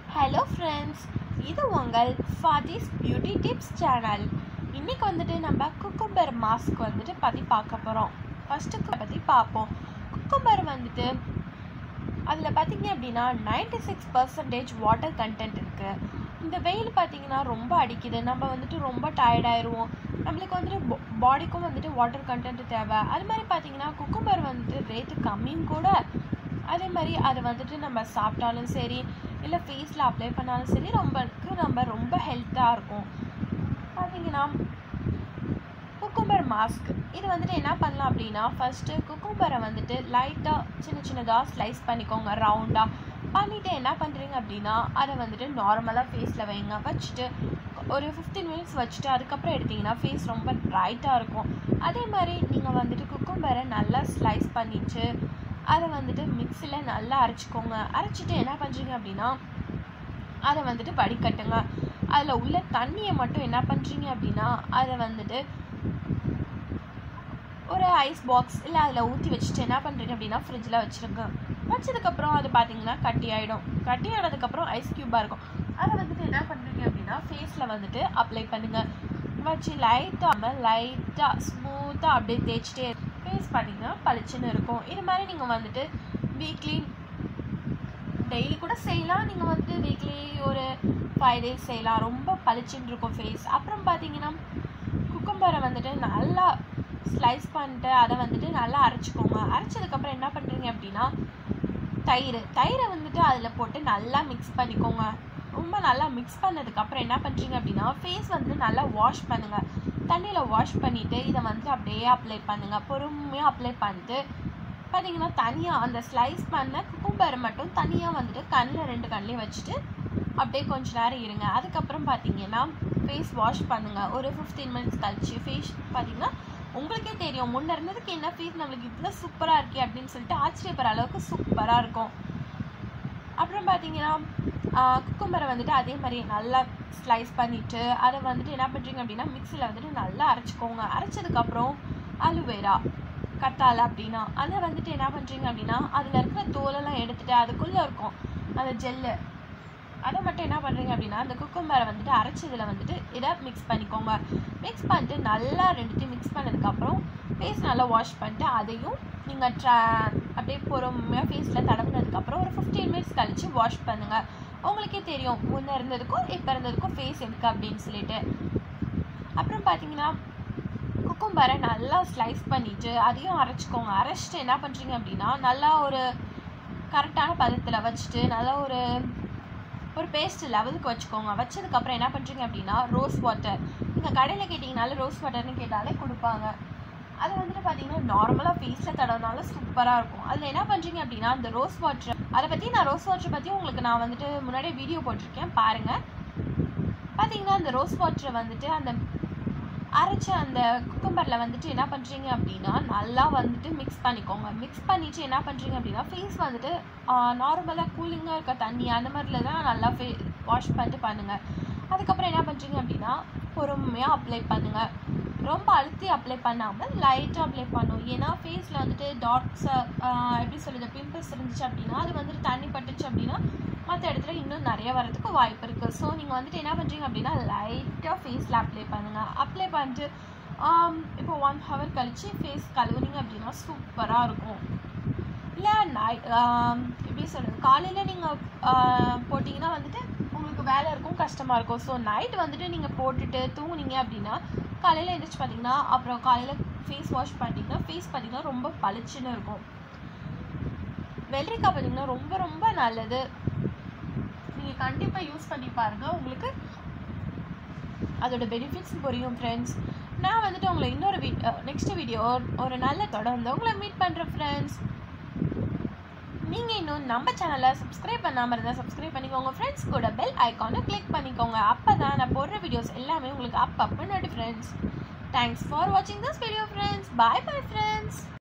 hello friends இது உங்கள் ஃபாதிஸ் beauty tips channel இன்னைக்கு வந்துட்டு நம்ம குக்கும்பர் மாஸ்க் வந்துட்டு பற்றி பார்க்க போகிறோம் ஃபஸ்ட்டு பற்றி பார்ப்போம் குக்கும்பர் வந்துட்டு அதில் பார்த்தீங்க அப்படின்னா 96% சிக்ஸ் பர்சன்டேஜ் வாட்டர் கண்டென்ட் இருக்குது இந்த வெயில் பார்த்தீங்கன்னா ரொம்ப அடிக்குது நம்ம வந்துட்டு ரொம்ப டயர்டாயிருவோம் நம்மளுக்கு வந்துட்டு பாடிக்கும் வந்துட்டு வாட்டர் கண்டென்ட் தேவை அது மாதிரி பார்த்தீங்கன்னா குக்கும்பர் வந்துட்டு ரேட்டு கம்மியும் கூட அதே மாதிரி அதை வந்துட்டு நம்ம சாப்பிட்டாலும் சரி இல்லை ஃபேஸில் அப்ளை பண்ணாலும் சரி ரொம்பக்கு நம்ம ரொம்ப ஹெல்த்தாக இருக்கும் பார்த்தீங்கன்னா குக்கும்பர் மாஸ்க் இது வந்துட்டு என்ன பண்ணலாம் அப்படின்னா ஃபஸ்ட்டு குக்கும்பரை வந்துட்டு லைட்டாக சின்ன சின்னதாக ஸ்லைஸ் பண்ணிக்கோங்க ரவுண்டாக பண்ணிவிட்டு என்ன பண்ணுறீங்க அப்படின்னா அதை வந்துட்டு நார்மலாக ஃபேஸில் வைங்க வச்சுட்டு ஒரு ஃபிஃப்டீன் மினிட்ஸ் வச்சுட்டு அதுக்கப்புறம் எடுத்திங்கன்னா ஃபேஸ் ரொம்ப ப்ரைட்டாக இருக்கும் அதே மாதிரி நீங்கள் வந்துட்டு குக்கும்பரை நல்லா ஸ்லைஸ் பண்ணிட்டு அதை வந்துட்டு மிக்சியில் நல்லா அரைச்சிக்கோங்க அரைச்சிட்டு என்ன பண்ணுறீங்க அப்படின்னா அதை வந்துட்டு வடிகட்டுங்க அதில் உள்ள தண்ணியை மட்டும் என்ன பண்ணுறீங்க அப்படின்னா அதை வந்துட்டு ஒரு ஐஸ் பாக்ஸ் இல்லை அதில் ஊற்றி வச்சுட்டு என்ன பண்ணுறீங்க அப்படின்னா ஃப்ரிட்ஜில் வச்சுருங்க வச்சதுக்கப்புறம் அது பார்த்தீங்கன்னா கட்டி ஆகிடும் கட்டி ஆனதுக்கப்புறம் ஐஸ் க்யூபாக இருக்கும் அதை வந்துட்டு என்ன பண்ணுறீங்க அப்படின்னா ஃபேஸில் வந்துட்டு அப்ளை பண்ணுங்கள் வச்சு லைட்டாக லைட்டாக ஸ்மூத்தாக அப்படியே தேய்ச்சிட்டே ஃபேஸ் பார்த்தீங்கன்னா பளிச்சுன்னு இருக்கும் இது மாதிரி நீங்கள் வந்துட்டு வீக்லி டெய்லி கூட செய்யலாம் நீங்கள் வந்துட்டு வீக்லி ஒரு ஃபைவ் டேஸ் செய்யலாம் ரொம்ப பளிச்சுன்னு இருக்கும் ஃபேஸ் அப்புறம் பார்த்தீங்கன்னா குக்கும்பரை வந்துட்டு நல்லா ஸ்லைஸ் பண்ணிட்டு அதை வந்துட்டு நல்லா அரைச்சிக்கோங்க அரைச்சதுக்கப்புறம் என்ன பண்ணுறீங்க அப்படின்னா தயிர் தயிரை வந்துட்டு அதில் போட்டு நல்லா மிக்ஸ் பண்ணிக்கோங்க ரொம்ப நல்லா மிக்ஸ் பண்ணதுக்கப்புறம் என்ன பண்ணுறீங்க அப்படின்னா ஃபேஸ் வந்துட்டு நல்லா வாஷ் பண்ணுங்கள் தண்ணியில் வாஷ் பண்ணிவிட்டு இதை வந்துட்டு அப்படியே அப்ளை பண்ணுங்கள் பொறுமையாக அப்ளை பண்ணிட்டு பார்த்தீங்கன்னா தனியாக அந்த ஸ்லைஸ் பண்ண குக்கும்பரை மட்டும் தனியாக வந்துட்டு கண்ணில் ரெண்டு கண்ணிலையும் வச்சுட்டு அப்படியே கொஞ்ச நேரம் இருங்க அதுக்கப்புறம் பார்த்தீங்கன்னா ஃபேஸ் வாஷ் பண்ணுங்கள் ஒரு ஃபிஃப்டீன் மினிட்ஸ் கழிச்சு ஃபேஸ் பார்த்தீங்கன்னா உங்களுக்கே தெரியும் முன்ன இருந்ததுக்கு என்ன ஃபேஸ் நம்மளுக்கு இவ்வளோ சூப்பராக இருக்கே அப்படின்னு சொல்லிட்டு ஆச்சரியப்படுற அளவுக்கு சூப்பராக இருக்கும் அப்புறம் பார்த்தீங்கன்னா குக்கும்பரை வந்துட்டு அதே மாதிரி நல்லா ஸ்லைஸ் பண்ணிவிட்டு அதை வந்துட்டு என்ன பண்ணுறீங்க அப்படின்னா மிக்சியில் வந்துட்டு நல்லா அரைச்சிக்கோங்க அரைச்சதுக்கப்புறம் அலுவேரா கத்தாழை அப்படின்னா அதை வந்துட்டு என்ன பண்ணுறீங்க அப்படின்னா அதில் இருக்கிற தோலெல்லாம் எடுத்துகிட்டு அதுக்குள்ளே இருக்கும் அந்த ஜெல்லு அதை மட்டும் என்ன பண்ணுறீங்க அப்படின்னா அந்த குக்கும்பரை வந்துட்டு அரைச்சதில் வந்துட்டு இதை மிக்ஸ் பண்ணிக்கோங்க மிக்ஸ் பண்ணிட்டு நல்லா ரெண்டுத்தையும் மிக்ஸ் பண்ணதுக்கப்புறம் ஃபேஸ் நல்லா வாஷ் பண்ணிட்டு அதையும் நீங்கள் ட்ரா அப்படியே பொறுமையாக ஃபேஸில் தடவுனதுக்கப்புறம் ஒரு ஃபிஃப்டீன் மினிட்ஸ் கழித்து வாஷ் பண்ணுங்கள் உங்களுக்கே தெரியும் முன்னே இருந்ததுக்கும் இப்போ இருந்ததுக்கும் ஃபேஸ் எதுக்கு அப்படின்னு சொல்லிட்டு அப்புறம் பார்த்தீங்கன்னா குக்கும்பரை நல்லா ஸ்லைஸ் பண்ணிவிட்டு அதையும் அரைச்சிக்கோங்க அரைச்சிட்டு என்ன பண்ணுறீங்க அப்படின்னா நல்லா ஒரு கரெக்டான பதத்தில் வச்சுட்டு நல்லா ஒரு ஒரு பேஸ்ட் லெவலுக்கு வச்சுக்கோங்க வச்சதுக்கப்புறம் என்ன பண்ணுறீங்க அப்படின்னா ரோஸ் வாட்டர் நீங்கள் கடையில் கேட்டிங்கனாலும் ரோஸ் வாட்டர்னு கேட்டாலே கொடுப்பாங்க அது வந்துட்டு பார்த்தீங்கன்னா நார்மலாக ஃபேஸில் தடவினாலும் சூப்பராக இருக்கும் அதில் என்ன பண்ணுறீங்க அப்படின்னா அந்த ரோஸ் வாட்டர் அதை பற்றி நான் ரோஸ் வாட்டர் பற்றி உங்களுக்கு நான் வந்துட்டு முன்னாடியே வீடியோ போட்டிருக்கேன் பாருங்கள் பார்த்தீங்கன்னா அந்த ரோஸ் வாட்டரை வந்துட்டு அந்த அரைச்ச அந்த குக்கும்பரில் வந்துட்டு என்ன பண்ணுறீங்க அப்படின்னா நல்லா வந்துட்டு மிக்ஸ் பண்ணிக்கோங்க மிக்ஸ் பண்ணிவிட்டு என்ன பண்ணுறீங்க அப்படின்னா ஃபேஸ் வந்துட்டு நார்மலாக கூலிங்காக இருக்க தண்ணி அந்த மாதிரில தான் நல்லா ஃபே வாஷ் பண்ணிட்டு பண்ணுங்கள் அதுக்கப்புறம் என்ன பண்ணுறீங்க அப்படின்னா பொறுமையாக அப்ளை பண்ணுங்கள் ரொம்ப அழுத்தி அப்ளை பண்ணாமல் லைட்டாக அப்ளை பண்ணும் ஏன்னா ஃபேஸில் வந்துட்டு டாட்ஸை எப்படி சொல்லுது பிம்பிள்ஸ் இருந்துச்சு அப்படின்னா அது வந்துட்டு தண்ணி பட்டுச்சு அப்படின்னா மற்ற இடத்துல இன்னும் நிறைய வரதுக்கு வாய்ப்பு இருக்குது ஸோ நீங்கள் வந்துட்டு என்ன பண்ணுறீங்க அப்படின்னா லைட்டாக ஃபேஸில் அப்ளை பண்ணுங்கள் அப்ளை பண்ணிட்டு இப்போ ஒன் ஹவர் கழித்து ஃபேஸ் கழுவுனீங்க அப்படின்னா சூப்பராக இருக்கும் இல்லை நைட் எப்படி சொல்கிறது காலையில் நீங்கள் போட்டிங்கன்னா வந்துட்டு உங்களுக்கு வேலை இருக்கும் கஷ்டமாக இருக்கும் ஸோ நைட் வந்துட்டு நீங்கள் போட்டுட்டு தூங்குனீங்க அப்படின்னா காலையில் எழுந்திரிச்சு பார்த்தீங்கன்னா அப்புறம் காலையில் ஃபேஸ் வாஷ் பண்ணிட்டீங்கன்னா ஃபேஸ் பார்த்தீங்கன்னா ரொம்ப பளிச்சுன்னு இருக்கும் வெள்ளரிக்காய் பார்த்தீங்கன்னா ரொம்ப ரொம்ப நல்லது நீங்கள் கண்டிப்பாக யூஸ் பண்ணி பாருங்கள் உங்களுக்கு அதோட பெனிஃபிட்ஸ் புரியும் ஃப்ரெண்ட்ஸ் நான் வந்துட்டு உங்களை இன்னொரு வீ நெக்ஸ்ட் வீடியோ ஒரு நல்ல தொடர்ந்து உங்களை மீட் பண்ணுறேன் ஃப்ரெண்ட்ஸ் நீங்கள் இன்னும் நம்ம சேனலை சப்ஸ்கிரைப் பண்ணாமல் இருந்தால் சப்ஸ்கிரைப் பண்ணிக்கோங்க ஃப்ரெண்ட்ஸ் கூட பெல் ஐக்கானை கிளிக் பண்ணிக்கோங்க அப்போ தான் நான் போடுற வீடியோஸ் எல்லாமே உங்களுக்கு அப்பப்போ நோட்டி ஃப்ரெண்ட்ஸ் தேங்க்ஸ் ஃபார் வாட்சிங் this video friends bye bye friends